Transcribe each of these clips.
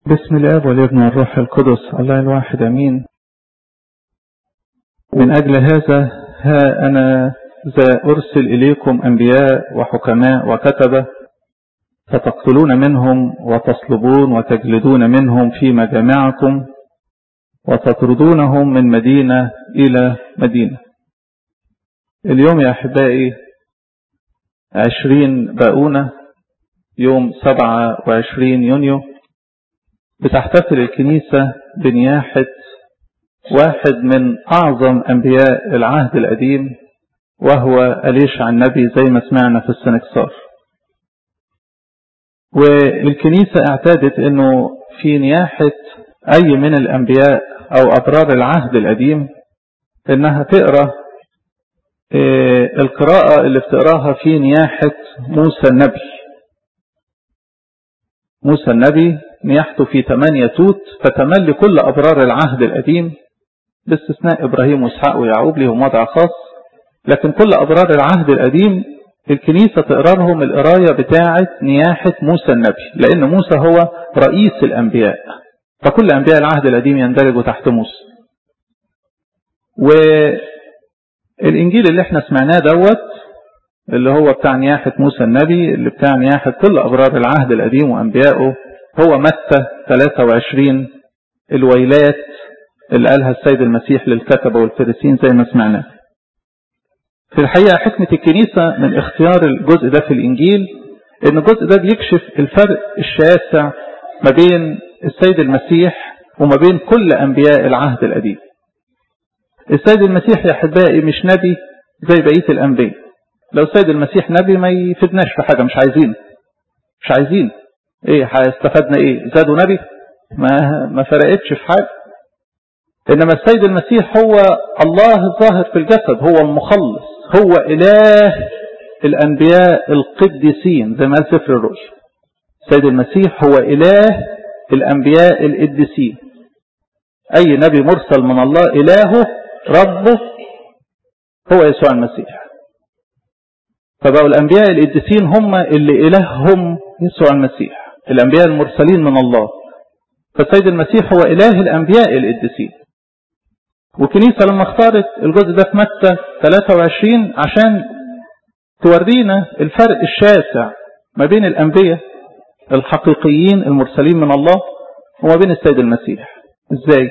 بسم الاب والابن والروح القدس الله الواحد امين من اجل هذا ها انا ذا ارسل اليكم انبياء وحكماء وكتبه فتقتلون منهم وتصلبون وتجلدون منهم في مجامعكم وتطردونهم من مدينه الى مدينه اليوم يا احبائي عشرين باؤونه يوم سبعة وعشرين يونيو بتحتفل الكنيسة بنياحة واحد من أعظم أنبياء العهد القديم وهو أليشع النبي زي ما سمعنا في السنكسار والكنيسة اعتادت أنه في نياحة أي من الأنبياء أو أبرار العهد القديم أنها تقرأ القراءة اللي بتقراها في نياحة موسى النبي موسى النبي نياحته في ثمانية توت فتملي كل أبرار العهد القديم باستثناء إبراهيم وإسحاق ويعقوب لهم وضع خاص لكن كل أبرار العهد القديم الكنيسة تقرا لهم القراية بتاعة نياحة موسى النبي لأن موسى هو رئيس الأنبياء فكل أنبياء العهد القديم يندرجوا تحت موسى والإنجيل اللي احنا سمعناه دوت اللي هو بتاع نياحة موسى النبي اللي بتاع نياحة كل أبرار العهد القديم وأنبيائه هو متى 23 الويلات اللي قالها السيد المسيح للكتبة والفريسين زي ما سمعنا في الحقيقة حكمة الكنيسة من اختيار الجزء ده في الإنجيل إن الجزء ده بيكشف الفرق الشاسع ما بين السيد المسيح وما بين كل أنبياء العهد القديم السيد المسيح يا أحبائي مش نبي زي بقية الأنبياء لو السيد المسيح نبي ما يفيدناش في حاجة مش عايزين مش عايزين ايه استفدنا ايه زادوا نبي ما ما فرقتش في حاجة انما السيد المسيح هو الله الظاهر في الجسد هو المخلص هو اله الانبياء القديسين زي ما قال سفر الرؤيا السيد المسيح هو اله الانبياء القديسين اي نبي مرسل من الله الهه ربه هو يسوع المسيح فبقوا الانبياء القديسين هم اللي الههم يسوع المسيح الأنبياء المرسلين من الله فالسيد المسيح هو إله الأنبياء القديسين والكنيسة لما اختارت الجزء ده في متى 23 عشان تورينا الفرق الشاسع ما بين الأنبياء الحقيقيين المرسلين من الله وما بين السيد المسيح ازاي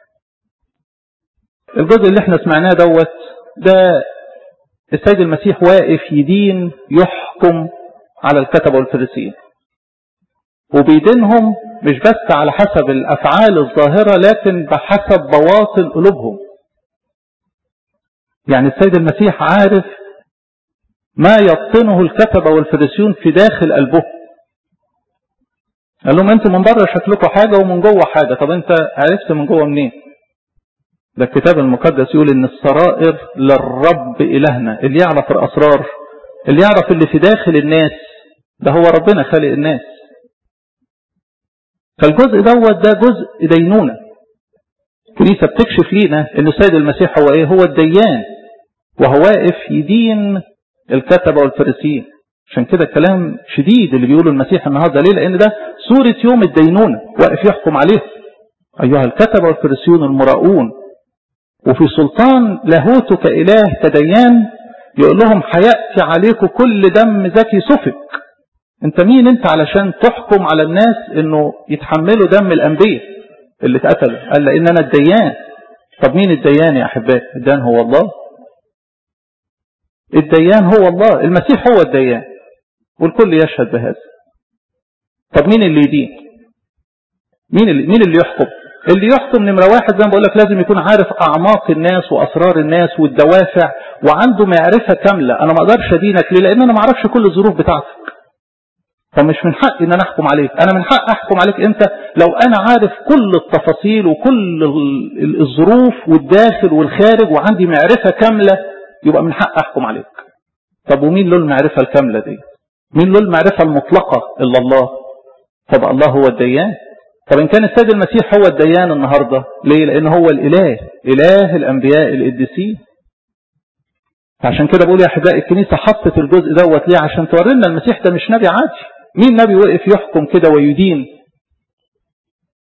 الجزء اللي احنا سمعناه دوت ده السيد المسيح واقف يدين يحكم على الكتبة والفريسيين وبيدينهم مش بس على حسب الأفعال الظاهرة لكن بحسب بواطن قلوبهم يعني السيد المسيح عارف ما يبطنه الكتبة والفريسيون في داخل قلبه قال لهم انتوا من بره شكلكم حاجة ومن جوه حاجة طب انت عرفت من جوه منين ده الكتاب المقدس يقول ان السرائر للرب إلهنا اللي يعرف الأسرار اللي يعرف اللي في داخل الناس ده هو ربنا خالق الناس فالجزء دوت ده جزء دينونة الكنيسة بتكشف لينا ان السيد المسيح هو ايه هو الديان وهو واقف يدين الكتبة والفريسيين عشان كده كلام شديد اللي بيقوله المسيح النهارده ليه لان ده سورة يوم الدينونة واقف يحكم عليه ايها الكتبة والفريسيون المراؤون وفي سلطان لاهوتك اله كديان يقول لهم هيأتي عليكم كل دم ذكي سفك انت مين انت علشان تحكم على الناس انه يتحملوا دم الانبياء اللي اتقتلوا قال لان انا الديان طب مين الديان يا احبائي الديان هو الله الديان هو الله المسيح هو الديان والكل يشهد بهذا طب مين اللي يدين مين اللي مين اللي يحكم اللي يحكم نمره واحد زي ما بقول لك لازم يكون عارف اعماق الناس واسرار الناس والدوافع وعنده معرفه كامله انا ما اقدرش ادينك ليه لان انا ما اعرفش كل الظروف بتاعتك فمش من حقي ان انا احكم عليك انا من حق احكم عليك امتى لو انا عارف كل التفاصيل وكل الظروف والداخل والخارج وعندي معرفة كاملة يبقى من حق احكم عليك طب ومين له المعرفة الكاملة دي مين له المعرفة المطلقة الا الله طب الله هو الديان طب ان كان السيد المسيح هو الديان النهاردة ليه لان هو الاله اله الانبياء القديسين عشان كده بقول يا احبائي الكنيسة حطت الجزء دوت ليه عشان تورينا المسيح ده مش نبي عادي مين نبي وقف يحكم كده ويدين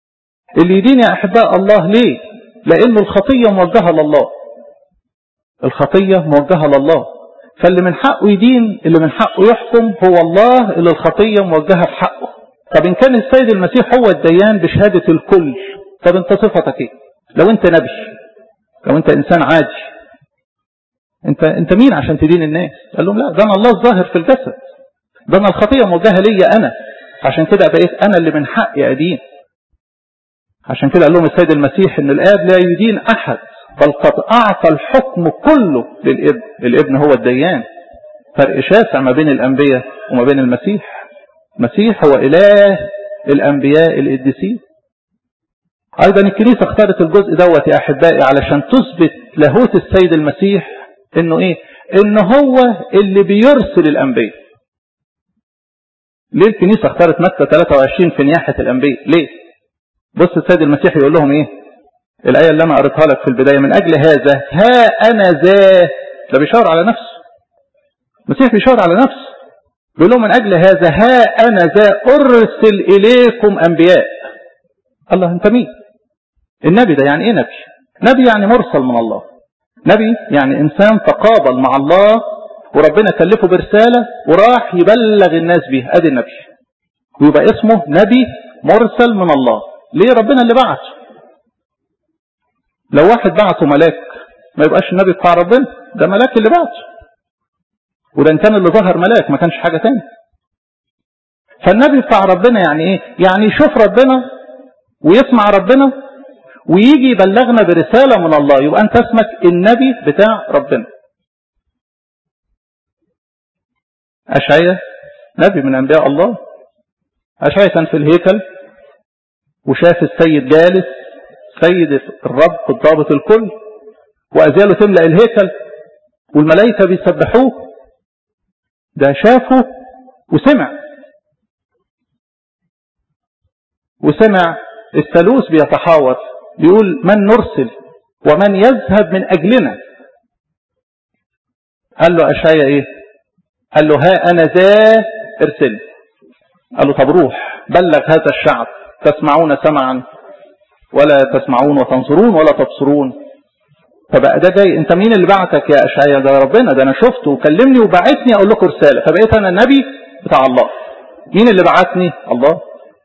اللي يدين يا أحباء الله ليه لأن الخطية موجهة لله الخطية موجهة لله فاللي من حقه يدين اللي من حقه يحكم هو الله اللي الخطية موجهة في حقه طب إن كان السيد المسيح هو الديان بشهادة الكل طب انت صفتك ايه لو انت نبي لو انت انسان عادي انت انت مين عشان تدين الناس قال لهم لا ده انا الله الظاهر في الجسد ده انا الخطيه موجهه ليا انا عشان كده بقيت انا اللي من حقي ادين عشان كده قال لهم السيد المسيح ان الاب لا يدين احد بل قد اعطى الحكم كله للابن الابن هو الديان فرق شاسع ما بين الانبياء وما بين المسيح المسيح هو اله الانبياء القديسين ايضا الكنيسه اختارت الجزء دوت يا احبائي علشان تثبت لاهوت السيد المسيح انه ايه ان هو اللي بيرسل الانبياء ليه الكنيسه اختارت متى 23 في نياحه الانبياء ليه بص السيد المسيح يقول لهم ايه الايه اللي انا قريتها لك في البدايه من اجل هذا ها انا ذا ده بيشاور على نفسه المسيح بيشاور على نفسه بيقول لهم من اجل هذا ها انا ذا ارسل اليكم انبياء الله انت مين النبي ده يعني ايه نبي نبي يعني مرسل من الله نبي يعني انسان تقابل مع الله وربنا كلفه برسالة وراح يبلغ الناس بيها ادي النبي ويبقى اسمه نبي مرسل من الله ليه ربنا اللي بعته لو واحد بعته ملاك ما يبقاش النبي بتاع ربنا ده ملاك اللي بعته وده ان كان اللي ظهر ملاك ما كانش حاجة تاني فالنبي بتاع ربنا يعني ايه يعني يشوف ربنا ويسمع ربنا ويجي يبلغنا برسالة من الله يبقى أنت اسمك النبي بتاع ربنا أشعية نبي من أنبياء الله أشعية كان في الهيكل وشاف السيد جالس سيد الرب الضابط الكل وأزياله تملأ الهيكل والملائكة بيسبحوه ده شافه وسمع وسمع الثالوث بيتحاور بيقول من نرسل ومن يذهب من أجلنا قال له أشعيا إيه قال له ها أنا ذا ارسل قال له طب روح بلغ هذا الشعب تسمعون سمعا ولا تسمعون وتنصرون ولا تبصرون فبقى ده جاي انت مين اللي بعتك يا اشعيا ده ربنا ده انا شفته وكلمني وبعتني اقول لكم رساله فبقيت انا النبي بتاع الله مين اللي بعتني الله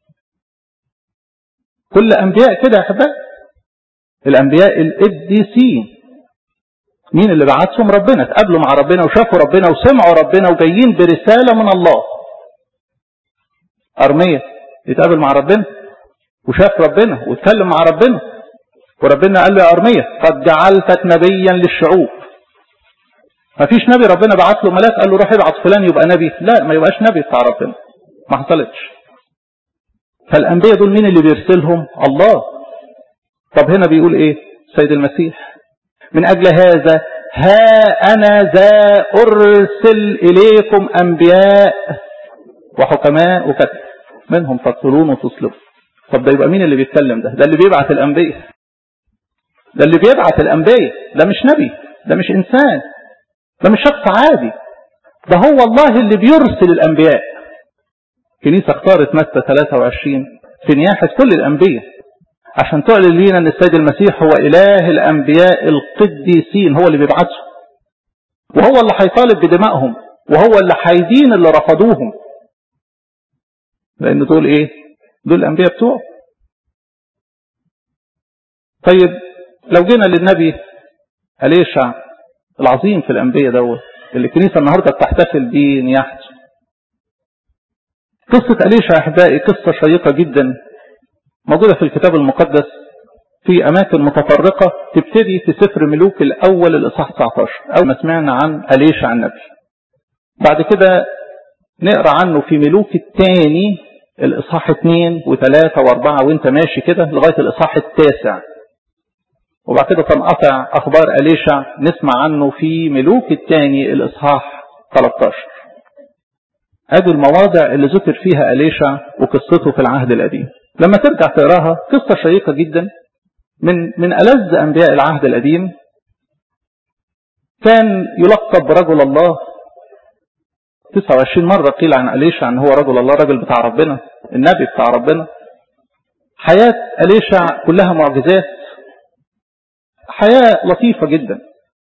كل انبياء كده يا احبائي الانبياء القديسين مين اللي بعتهم ربنا اتقابلوا مع ربنا وشافوا ربنا وسمعوا ربنا وجايين برساله من الله ارميه يتقابل مع ربنا وشاف ربنا واتكلم مع ربنا وربنا قال له يا ارميه قد جعلتك نبيا للشعوب ما فيش نبي ربنا بعت له ملاك قال له روح ابعت فلان يبقى نبي لا ما يبقاش نبي بتاع ربنا ما حصلتش فالانبياء دول مين اللي بيرسلهم الله طب هنا بيقول ايه سيد المسيح من اجل هذا ها انا ذا ارسل اليكم انبياء وحكماء وكتب منهم تقتلون وتصلبون طب ده يبقى مين اللي بيتكلم ده ده اللي بيبعت الانبياء ده اللي بيبعت الانبياء ده مش نبي ده مش انسان ده مش شخص عادي ده هو الله اللي بيرسل الانبياء كنيسة اختارت متى 23 في نياحة كل الانبياء عشان تعلن لينا ان السيد المسيح هو اله الانبياء القديسين هو اللي بيبعتهم وهو اللي هيطالب بدمائهم وهو اللي هيدين اللي رفضوهم لان دول ايه دول الانبياء بتوعه طيب لو جينا للنبي أليشع العظيم في الأنبياء دوت اللي الكنيسة النهاردة بتحتفل بيه نياحته قصة أليشع أحبائي قصة شيقة جدا موجودة في الكتاب المقدس في أماكن متفرقة تبتدي في سفر ملوك الأول الإصحاح 19 أول ما سمعنا عن أليشع النبي بعد كده نقرأ عنه في ملوك الثاني الإصحاح 2 و3 و4 وانت ماشي كده لغاية الإصحاح التاسع وبعد كده تنقطع أخبار أليشع نسمع عنه في ملوك الثاني الإصحاح 13 هذه المواضع اللي ذكر فيها أليشع وقصته في العهد القديم لما ترجع تقراها قصة شيقة جدا من من ألذ أنبياء العهد القديم كان يلقب برجل الله 29 مرة قيل عن أليشع أن هو رجل الله رجل بتاع ربنا النبي بتاع ربنا حياة أليشع كلها معجزات حياة لطيفة جدا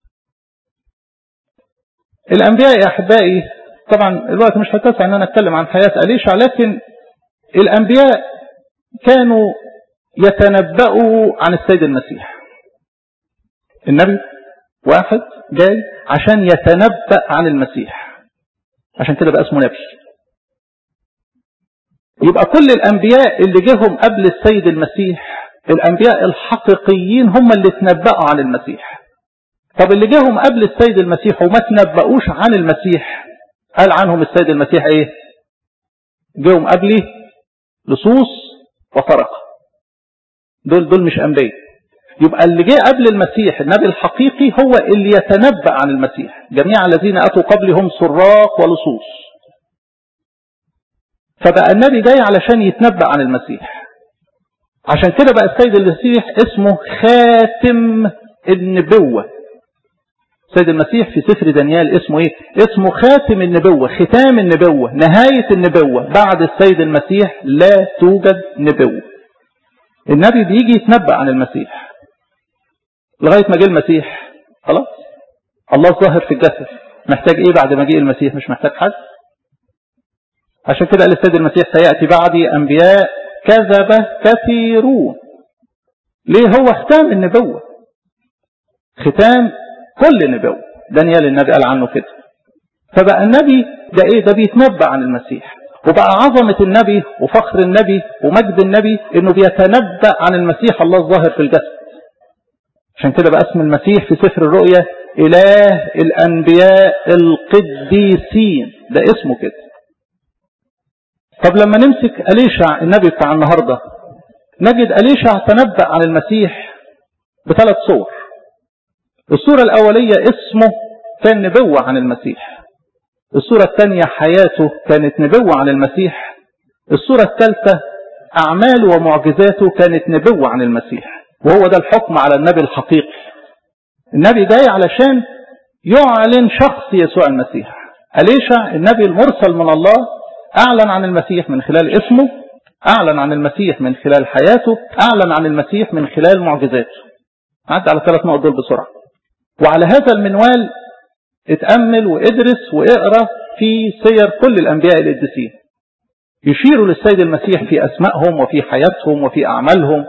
الأنبياء يا أحبائي طبعا الوقت مش هتسع أن أنا أتكلم عن حياة أليشع لكن الأنبياء كانوا يتنبأوا عن السيد المسيح النبي واحد جاي عشان يتنبأ عن المسيح عشان كده بقى اسمه نبي يبقى كل الأنبياء اللي جيهم قبل السيد المسيح الأنبياء الحقيقيين هم اللي تنبأوا عن المسيح طب اللي جيهم قبل السيد المسيح وما تنبأوش عن المسيح قال عنهم السيد المسيح ايه جيهم قبلي لصوص وفرقة دول دول مش أنبياء يبقى اللي جه قبل المسيح النبي الحقيقي هو اللي يتنبأ عن المسيح جميع الذين أتوا قبلهم سراق ولصوص فبقى النبي جاي علشان يتنبأ عن المسيح عشان كده بقى السيد المسيح اسمه خاتم النبوة السيد المسيح في سفر دانيال اسمه ايه اسمه خاتم النبوة ختام النبوة نهاية النبوة بعد السيد المسيح لا توجد نبوة النبي بيجي يتنبأ عن المسيح لغاية ما جه المسيح خلاص الله ظاهر في الجسد محتاج ايه بعد ما جه المسيح مش محتاج حد عشان كده قال السيد المسيح سيأتي بعدي أنبياء كذب كثيرون ليه هو ختام النبوة ختام كل نبوة دانيال النبي قال عنه كده فبقى النبي ده ايه ده بيتنبأ عن المسيح وبقى عظمة النبي وفخر النبي ومجد النبي انه بيتنبأ عن المسيح الله الظاهر في الجسد عشان كده بقى اسم المسيح في سفر الرؤيا إله الأنبياء القديسين ده اسمه كده طب لما نمسك أليشع النبي بتاع النهاردة نجد أليشع تنبأ عن المسيح بثلاث صور الصورة الأولية اسمه كان نبوة عن المسيح الصورة الثانية حياته كانت نبوة عن المسيح الصورة الثالثة أعماله ومعجزاته كانت نبوة عن المسيح وهو ده الحكم على النبي الحقيقي النبي جاي علشان يعلن شخص يسوع المسيح أليشع النبي المرسل من الله أعلن عن المسيح من خلال اسمه أعلن عن المسيح من خلال حياته أعلن عن المسيح من خلال معجزاته عد على ثلاث نقط دول بسرعة وعلى هذا المنوال اتأمل وادرس واقرأ في سير كل الأنبياء القديسين يشيروا للسيد المسيح في أسمائهم وفي حياتهم وفي أعمالهم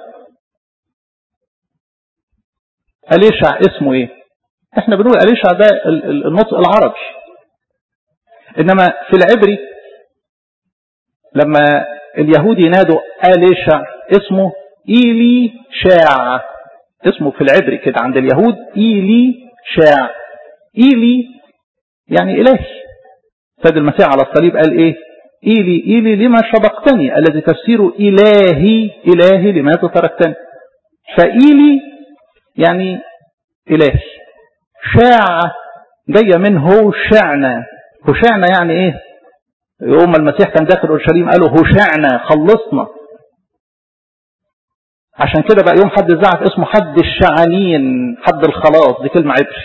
أليشع اسمه ايه احنا بنقول أليشع ده النطق العربي انما في العبري لما اليهود ينادوا أليشع اسمه إيلي شاع اسمه في العبري كده عند اليهود إيلي شاع إيلي يعني إلهي سيد المسيح على الصليب قال إيه إيلي إيلي لما شبقتني الذي تفسيره إلهي إلهي لماذا تركتني فإيلي يعني إلهي شاع جاية من هوشعنا هوشعنا يعني إيه يوم المسيح كان داخل اورشليم قالوا هوشعنا خلصنا عشان كده بقى يوم حد الزعف اسمه حد الشعانين حد الخلاص دي كلمة عبري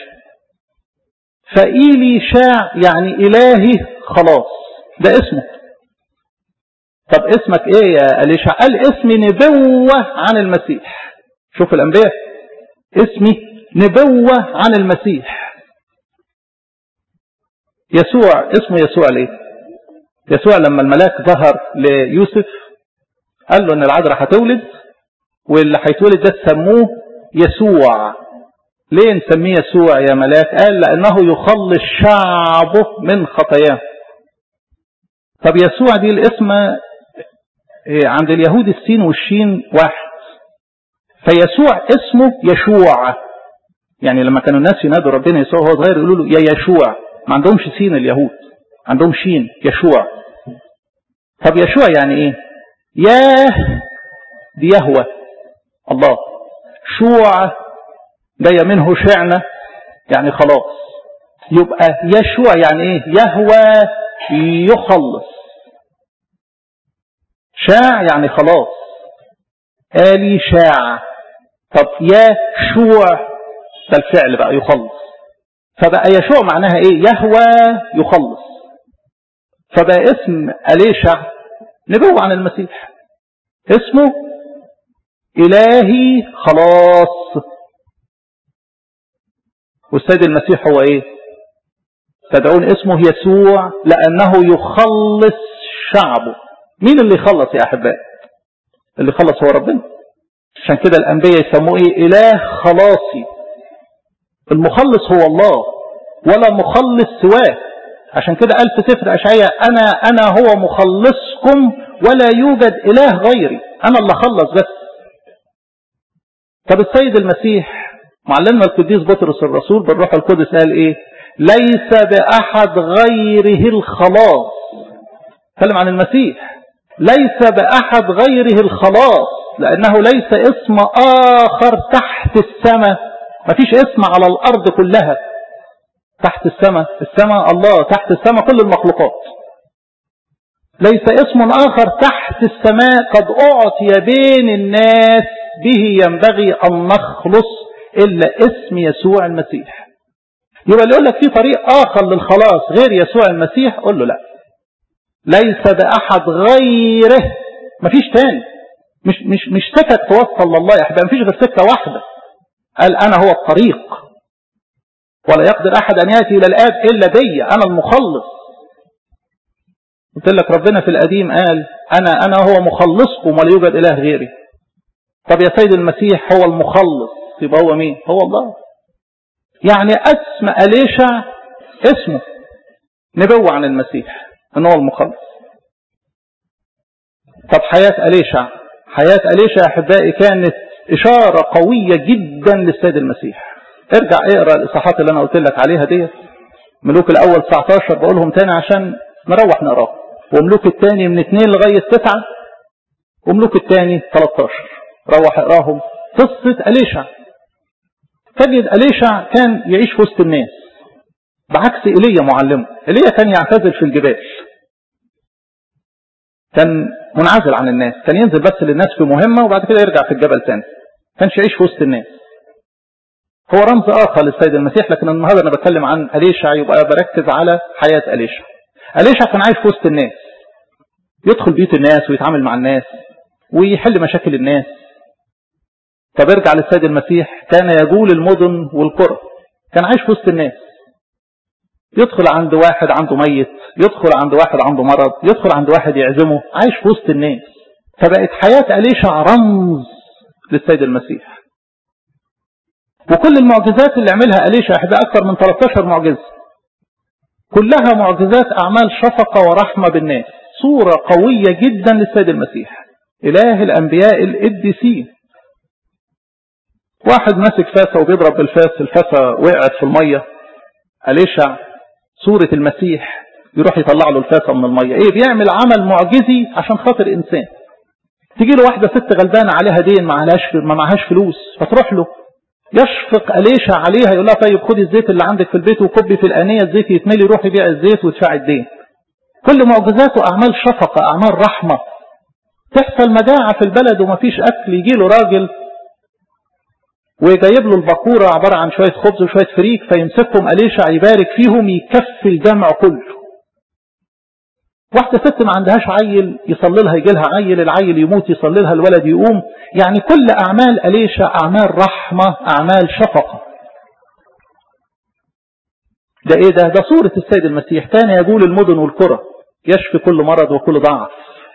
فإيلي شاع يعني إلهي خلاص ده اسمه طب اسمك ايه يا أليشع قال اسمي نبوة عن المسيح شوف الأنبياء اسمي نبوة عن المسيح يسوع اسمه يسوع ليه يسوع لما الملاك ظهر ليوسف قال له ان العذراء هتولد واللي هيتولد ده تسموه يسوع ليه نسميه يسوع يا ملاك قال لانه يخلص شعبه من خطاياه طب يسوع دي الاسم عند اليهود السين والشين واحد فيسوع اسمه يشوع يعني لما كانوا الناس ينادوا ربنا يسوع وهو صغير يقولوا له يا يشوع ما عندهمش سين اليهود عندهم شين يشوع طب يشوع يعني ايه ياه دي يهوى الله شوع جايه منه شعنا يعني خلاص يبقى يشوع يعني ايه يهوى يخلص شاع يعني خلاص آلي شاع طب يا شوع ده الفعل بقى يخلص فبقى يشوع معناها ايه يهوى يخلص فبقى اسم أليشع نبوة عن المسيح اسمه إلهي خلاص والسيد المسيح هو ايه تدعون اسمه يسوع لأنه يخلص شعبه مين اللي يخلص يا أحباء اللي يخلص هو ربنا عشان كده الأنبياء يسموه ايه إله خلاصي المخلص هو الله ولا مخلص سواه عشان كده قال في سفر أشعياء أنا أنا هو مخلصكم ولا يوجد إله غيري أنا اللي خلص بس طب السيد المسيح معلمنا القديس بطرس الرسول بالروح القدس قال ايه ليس بأحد غيره الخلاص تكلم عن المسيح ليس بأحد غيره الخلاص لأنه ليس اسم آخر تحت السماء مفيش اسم على الأرض كلها تحت السماء السماء الله تحت السماء كل المخلوقات ليس اسم آخر تحت السماء قد أعطي بين الناس به ينبغي أن نخلص إلا اسم يسوع المسيح يبقى اللي يقول لك في طريق آخر للخلاص غير يسوع المسيح قول له لا ليس بأحد غيره مفيش تاني مش مش مش سكك توصل لله يا احبابي مفيش غير سكه واحده قال انا هو الطريق ولا يقدر احد ان ياتي الى الاب الا بي انا المخلص قلت لك ربنا في القديم قال انا انا هو مخلصكم ولا يوجد اله غيري طب يا سيد المسيح هو المخلص يبقى هو مين هو الله يعني اسم أليشع اسمه نبوة عن المسيح ان هو المخلص طب حياة أليشع حياة أليشع يا أحبائي كانت إشارة قوية جدا للسيد المسيح ارجع اقرأ الإصحاحات اللي أنا قلت لك عليها دي ملوك الأول 19 بقولهم تاني عشان نروح نقراه وملوك الثاني من 2 لغاية 9 وملوك الثاني 13 روح اقراهم قصة أليشع تجد أليشع كان يعيش في وسط الناس بعكس إيليا معلمه إيليا كان يعتزل في الجبال كان منعزل عن الناس كان ينزل بس للناس في مهمة وبعد كده يرجع في الجبل تاني كانش يعيش في وسط الناس هو رمز آخر للسيد المسيح لكن النهارده أنا بتكلم عن أليشع يبقى بركز على حياة أليشع أليشع كان عايش في وسط الناس يدخل بيوت الناس ويتعامل مع الناس ويحل مشاكل الناس طب ارجع للسيد المسيح كان يجول المدن والقرى كان عايش في وسط الناس يدخل عند واحد عنده ميت يدخل عند واحد عنده مرض يدخل عند واحد يعزمه عايش في وسط الناس فبقت حياة أليشع رمز للسيد المسيح وكل المعجزات اللي عملها أليشع احدى أكثر من 13 معجزة كلها معجزات أعمال شفقة ورحمة بالناس صورة قوية جدا للسيد المسيح إله الأنبياء القديسين واحد ماسك فاسة وبيضرب بالفاس الفاسة وقعت في المية أليشع صورة المسيح يروح يطلع له الفاسة من المية ايه بيعمل عمل معجزي عشان خاطر انسان تيجي له واحدة ست غلبانة عليها دين ما عليهاش ما معهاش فلوس فتروح له يشفق أليشع عليها يقول لها طيب خدي الزيت اللي عندك في البيت وكبي في الآنية الزيت يتملي روح يبيع الزيت وتدفع الدين كل معجزاته أعمال شفقة أعمال رحمة تحصل مجاعة في البلد ومفيش أكل يجي له راجل وجايب له البقورة عبارة عن شوية خبز وشوية فريك فيمسكهم أليشع يبارك فيهم يكفي الجمع كله واحدة ست ما عندهاش عيل يصلي لها يجي لها عيل العيل يموت يصلي لها الولد يقوم يعني كل أعمال أليشع أعمال رحمة أعمال شفقة ده إيه ده ده صورة السيد المسيح كان يقول المدن والقرى يشفي كل مرض وكل ضعف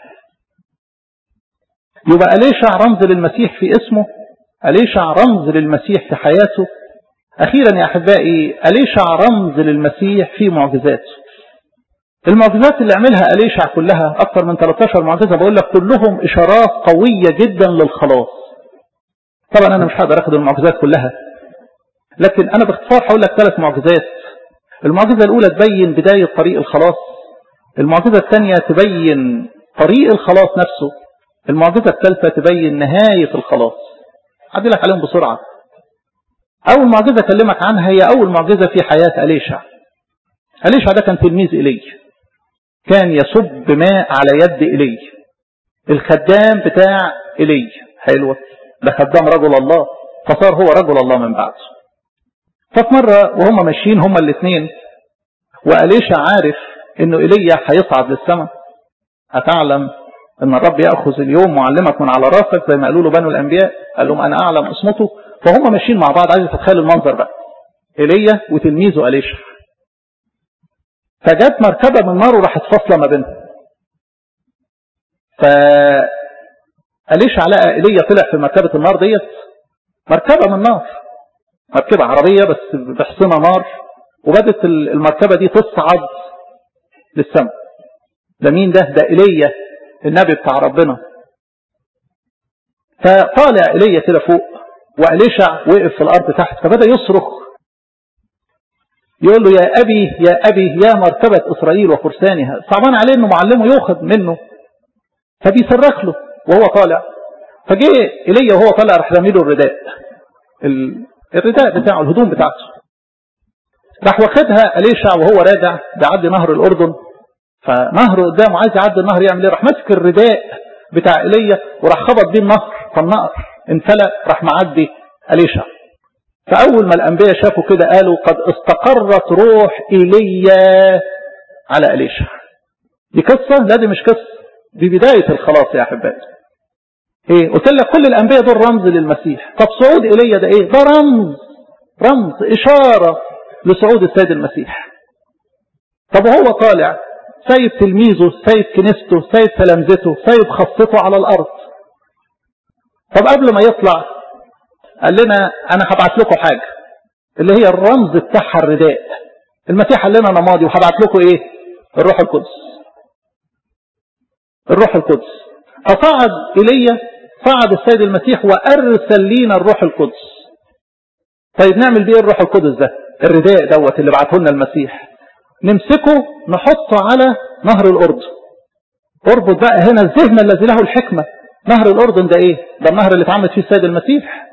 يبقى أليشع رمز للمسيح في اسمه أليشع رمز للمسيح في حياته أخيرا يا أحبائي أليشع رمز للمسيح في معجزاته المعجزات اللي عملها أليشع كلها أكثر من 13 معجزة بقول لك كلهم إشارات قوية جدا للخلاص طبعا أنا مش هقدر أخذ المعجزات كلها لكن أنا باختصار هقول لك ثلاث معجزات المعجزة الأولى تبين بداية طريق الخلاص المعجزة الثانية تبين طريق الخلاص نفسه المعجزة الثالثة تبين نهاية الخلاص أعدي لك عليهم بسرعة أول معجزة أكلمك عنها هي أول معجزة في حياة أليشع أليشع ده كان تلميذ إلي كان يصب ماء على يد إلي الخدام بتاع إلي حلوة ده خدام رجل الله فصار هو رجل الله من بعده ففي مرة وهم ماشيين هما الاثنين وأليشع عارف انه إيليا هيصعد للسماء أتعلم ان الرب يأخذ اليوم معلمك من على راسك زي ما قالوا له بنو الأنبياء قال لهم انا اعلم اسمته فهم ماشيين مع بعض عايز تتخيل المنظر بقى ايليا وتلميذه اليشع فجت مركبه من نار وراحت فاصله ما بينهم ف اليشع لقى ايليا طلع في مركبه النار ديت مركبه من نار مركبه عربيه بس بحصنه نار وبدت المركبه دي تصعد للسماء ده مين ده ده ايليا النبي بتاع ربنا فطالع ايليا كده فوق وأليشع وقف في الأرض تحت فبدأ يصرخ يقول له يا أبي يا أبي يا مرتبة إسرائيل وفرسانها صعبان عليه أنه معلمه يؤخذ منه فبيصرخ له وهو طالع فجه إلي وهو طالع راح رامي له الرداء الرداء بتاعه الهدوم بتاعته راح واخدها أليشع وهو راجع بيعدي نهر الأردن فنهر قدامه عايز يعدي النهر يعمل ايه راح ماسك الرداء بتاع ايليا وراح خبط بيه النهر فالنهر انفلق راح معدي أليشع فأول ما الأنبياء شافوا كده قالوا قد استقرت روح إيليا على أليشع دي قصة لا دي مش قصة دي بداية الخلاص يا أحبائي ايه قلت لك كل الأنبياء دول رمز للمسيح طب صعود إيليا ده ايه ده رمز رمز إشارة لصعود السيد المسيح طب وهو طالع سايب تلميذه سايب كنيسته سايب تلامذته سايب خاصته على الأرض طب قبل ما يطلع قال لنا أنا هبعت لكم حاجة اللي هي الرمز بتاعها الرداء المسيح قال لنا أنا ماضي وهبعت لكم إيه الروح القدس الروح القدس فصعد إلي صعد السيد المسيح وأرسل لينا الروح القدس طيب نعمل بيه الروح القدس ده الرداء دوت اللي بعته لنا المسيح نمسكه نحطه على نهر الأردن اربط بقى هنا الذهن الذي له الحكمة نهر الأردن ده ايه ده النهر اللي اتعمد فيه السيد المسيح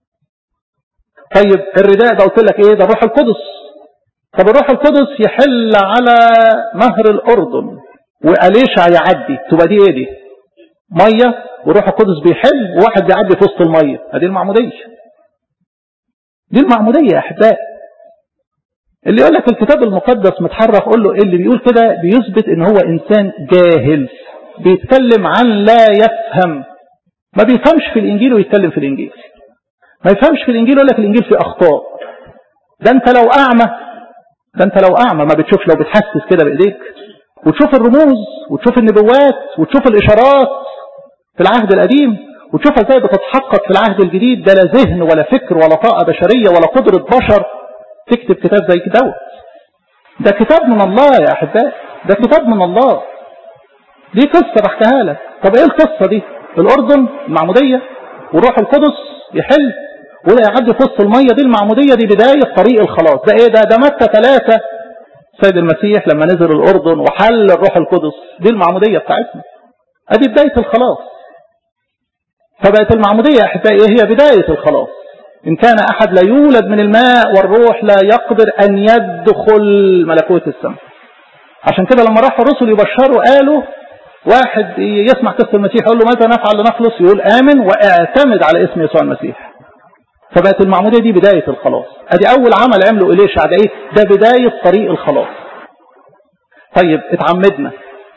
طيب الرداء ده قلت لك ايه ده الروح القدس طب الروح القدس يحل على نهر الأردن وأليشع يعدي تبقى دي ايه دي مية والروح القدس بيحل وواحد بيعدي في وسط المية ادي المعمودية دي المعمودية يا أحبائي اللي يقول لك الكتاب المقدس متحرف قول له اللي بيقول كده بيثبت ان هو انسان جاهل بيتكلم عن لا يفهم ما بيفهمش في الانجيل ويتكلم في الانجيل ما يفهمش في الانجيل يقول لك الانجيل فيه اخطاء ده انت لو اعمى ده انت لو اعمى ما بتشوف لو بتحسس كده بايديك وتشوف الرموز وتشوف النبوات وتشوف الاشارات في العهد القديم وتشوفها ازاي بتتحقق في العهد الجديد ده لا ذهن ولا فكر ولا طاقه بشريه ولا قدره بشر تكتب كتاب زي كده ده كتاب من الله يا احبائي ده كتاب من الله دي قصة بحكيها لك طب ايه القصة دي الاردن المعمودية وروح القدس يحل ولا يعدي في وسط المية دي المعمودية دي بداية طريق الخلاص ده ايه ده ده متى ثلاثة سيد المسيح لما نزل الاردن وحل الروح القدس دي المعمودية بتاعتنا ادي بداية الخلاص فبقت المعمودية يا احبائي هي بداية الخلاص إن كان أحد لا يولد من الماء والروح لا يقدر أن يدخل ملكوت السماء عشان كده لما راحوا الرسل يبشروا قالوا واحد يسمع قصة المسيح يقول له ماذا نفعل لنخلص يقول آمن واعتمد على اسم يسوع المسيح فبقت المعمودية دي بداية الخلاص ادي أول عمل عمله إليشع ده إيه ده بداية طريق الخلاص طيب اتعمدنا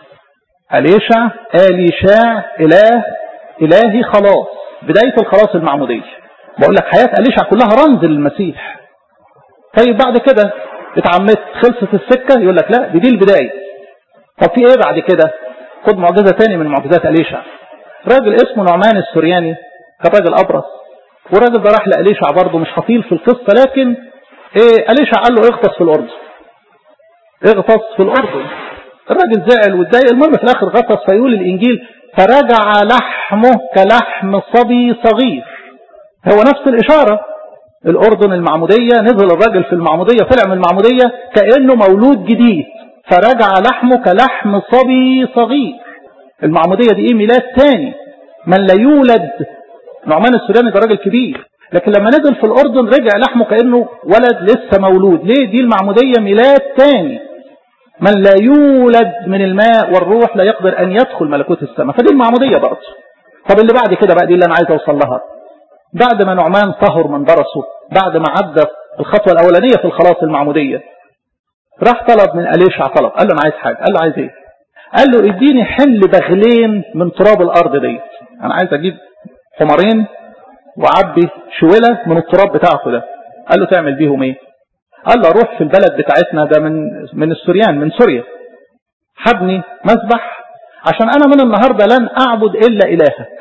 أليشع آليشاع إله إلهي خلاص بداية الخلاص المعمودية بقول لك حياة أليشع كلها رمز للمسيح طيب بعد كده اتعمدت خلصت السكة يقول لك لا دي دي البداية طب في ايه بعد كده خد معجزة تاني من معجزات أليشع راجل اسمه نعمان السورياني كان راجل أبرص والراجل ده راح لأليشع برضه مش هطيل في القصة لكن ايه أليشع قال له اغطس في الأردن اغطس في الأردن الراجل زعل واتضايق المهم في الآخر غطس فيقول الإنجيل فرجع لحمه كلحم صبي صغير هو نفس الإشارة الأردن المعمودية نزل الراجل في المعمودية طلع من المعمودية كأنه مولود جديد فرجع لحمه كلحم صبي صغير المعمودية دي ايه ميلاد تاني من لا يولد نعمان السوداني ده راجل كبير لكن لما نزل في الأردن رجع لحمه كأنه ولد لسه مولود ليه دي المعمودية ميلاد تاني من لا يولد من الماء والروح لا يقدر أن يدخل ملكوت السماء فدي المعمودية برضه طب اللي بعد كده بقى دي اللي أنا عايز أوصل لها بعد ما نعمان طهر من برسه بعد ما عدى الخطوة الأولانية في الخلاص المعمودية راح طلب من أليشع طلب قال له أنا عايز حاجة قال له عايز إيه قال له اديني حل بغلين من تراب الأرض ديت أنا عايز أجيب حمارين وعبي شولة من التراب بتاعته ده قال له تعمل بيهم ايه قال له اروح في البلد بتاعتنا ده من من السوريان من سوريا حبني مسبح عشان انا من النهارده لن اعبد الا الهك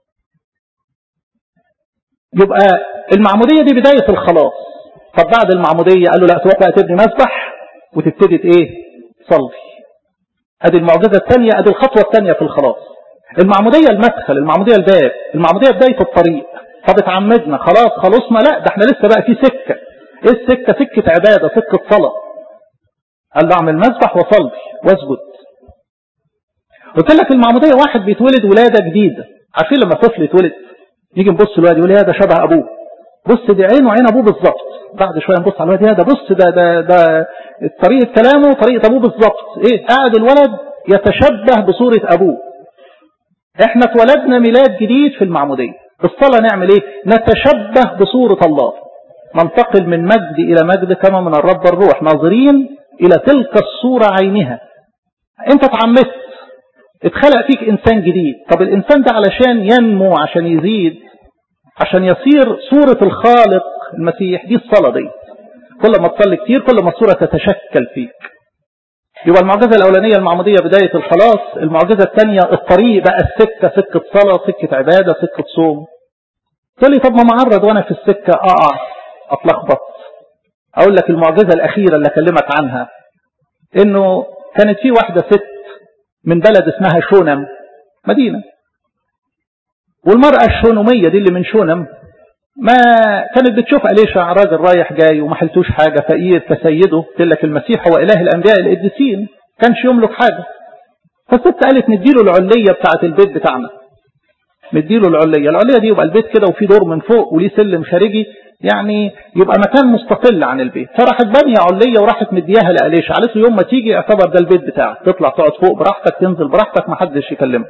يبقى المعموديه دي بدايه الخلاص طب بعد المعموديه قال له لا تروح بقى تبني مسبح وتبتدي ايه تصلي ادي المعجزه الثانيه ادي الخطوه الثانيه في الخلاص المعموديه المدخل المعموديه الباب المعموديه بدايه الطريق طب اتعمدنا خلاص خلصنا لا ده احنا لسه بقى في سكه ايه السكه سكه عباده سكه صلاه قال له اعمل مسبح وصلي واسجد قلت لك المعموديه واحد بيتولد ولاده جديده عارفين لما طفل يتولد نيجي نبص الواد يقول يا ده شبه ابوه بص دي عينه عين ابوه بالظبط بعد شويه نبص على الواد يا ده بص ده ده ده طريقه كلامه طريقه ابوه بالظبط ايه قاعد الولد يتشبه بصوره ابوه احنا اتولدنا ميلاد جديد في المعموديه الصلاه نعمل ايه نتشبه بصوره الله ننتقل من مجد الى مجد كما من الرب الروح ناظرين الى تلك الصوره عينها انت اتعمدت اتخلق فيك انسان جديد طب الانسان ده علشان ينمو عشان يزيد عشان يصير صورة الخالق المسيح دي الصلاة دي كل ما تصلي كتير كل ما الصورة تتشكل فيك يبقى المعجزة الأولانية المعمودية بداية الخلاص المعجزة الثانية الطريق بقى السكة سكة صلاة سكة عبادة سكة صوم تقول لي طب ما معرض وانا في السكة اقع اتلخبط اقول لك المعجزة الأخيرة اللي اكلمك عنها انه كانت في واحدة ست من بلد اسمها شونم مدينة والمرأة الشونمية دي اللي من شونم ما كانت بتشوف أليشع راجل رايح جاي وما حلتوش حاجة فقير كسيده قلت لك المسيح هو إله الأنبياء القديسين كانش يملك حاجة فالست قالت نديله العلية بتاعة البيت بتاعنا نديله العلية العلية دي يبقى البيت كده وفي دور من فوق وليه سلم خارجي يعني يبقى مكان مستقل عن البيت فراحت بانية علية وراحت مدياها لأليشع قالت له يوم ما تيجي اعتبر ده البيت بتاعك تطلع تقعد فوق براحتك تنزل براحتك ما حدش يكلمك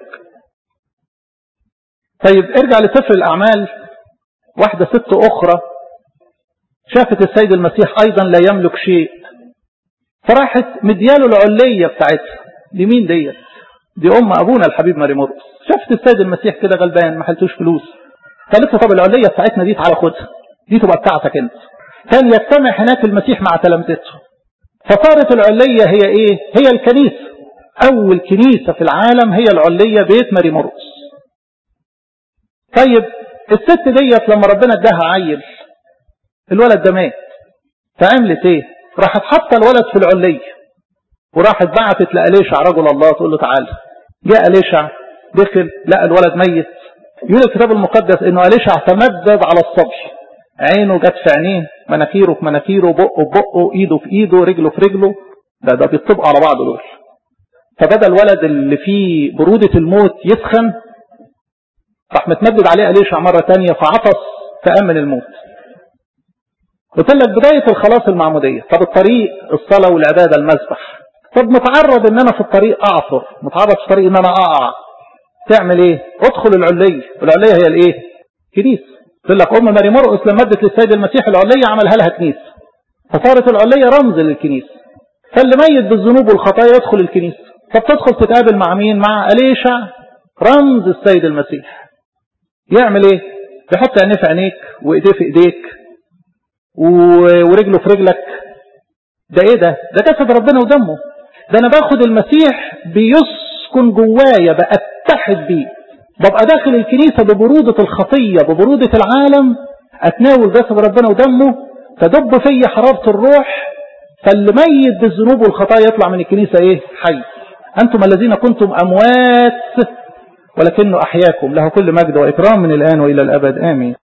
طيب ارجع لسفر الأعمال واحدة ست أخرى شافت السيد المسيح أيضا لا يملك شيء فراحت مدياله العلية بتاعتها دي مين ديت دي أم أبونا الحبيب ماري مرقس شافت السيد المسيح كده غلبان ما حلتوش فلوس قالت له طب العلية بتاعتنا دي تعالى خدها دي تبقى بتاعتك انت كان يجتمع هناك المسيح مع تلامذته فصارت العلية هي ايه هي الكنيسة اول كنيسة في العالم هي العلية بيت ماري مرقس طيب الست ديت لما ربنا اداها عيل الولد ده مات فعملت ايه راحت حاطه الولد في العلية وراحت بعتت لأليشع رجل الله تقول له تعالى جاء أليشع دخل لقى الولد ميت يقول الكتاب المقدس انه أليشع تمدد على الصبي عينه جت في عينيه مناخيره في مناخيره بقه في بقه ايده في ايده رجله في رجله ده ده بيطبقوا على بعض دول فبدا الولد اللي فيه برودة الموت يسخن راح متمدد عليه أليشع مرة تانية فعطس فأمن الموت قلت لك بداية الخلاص المعمودية طب الطريق الصلاة والعبادة المسبح طب متعرض ان انا في الطريق اعثر متعرض في الطريق ان انا اقع تعمل ايه ادخل العلية العلية هي الايه كنيسة قلت لك ام ماري مرقس لما ادت للسيد المسيح العلية عملها لها كنيسة فصارت العلية رمز للكنيسة فاللي ميت بالذنوب والخطايا يدخل الكنيسة طب تدخل تتقابل مع مين مع أليشع رمز السيد المسيح يعمل ايه يحط عينيه في عينيك وايديه في ايديك ورجله في رجلك ده ايه ده ده جسد ربنا ودمه ده انا باخد المسيح بيسكن جوايا بأتحد بيه ببقى داخل الكنيسة ببرودة الخطية ببرودة العالم اتناول جسد ربنا ودمه تدب في حرارة الروح فاللي ميت بالذنوب والخطايا يطلع من الكنيسة ايه حي انتم الذين كنتم اموات ولكنه احياكم له كل مجد واكرام من الان والى الابد امين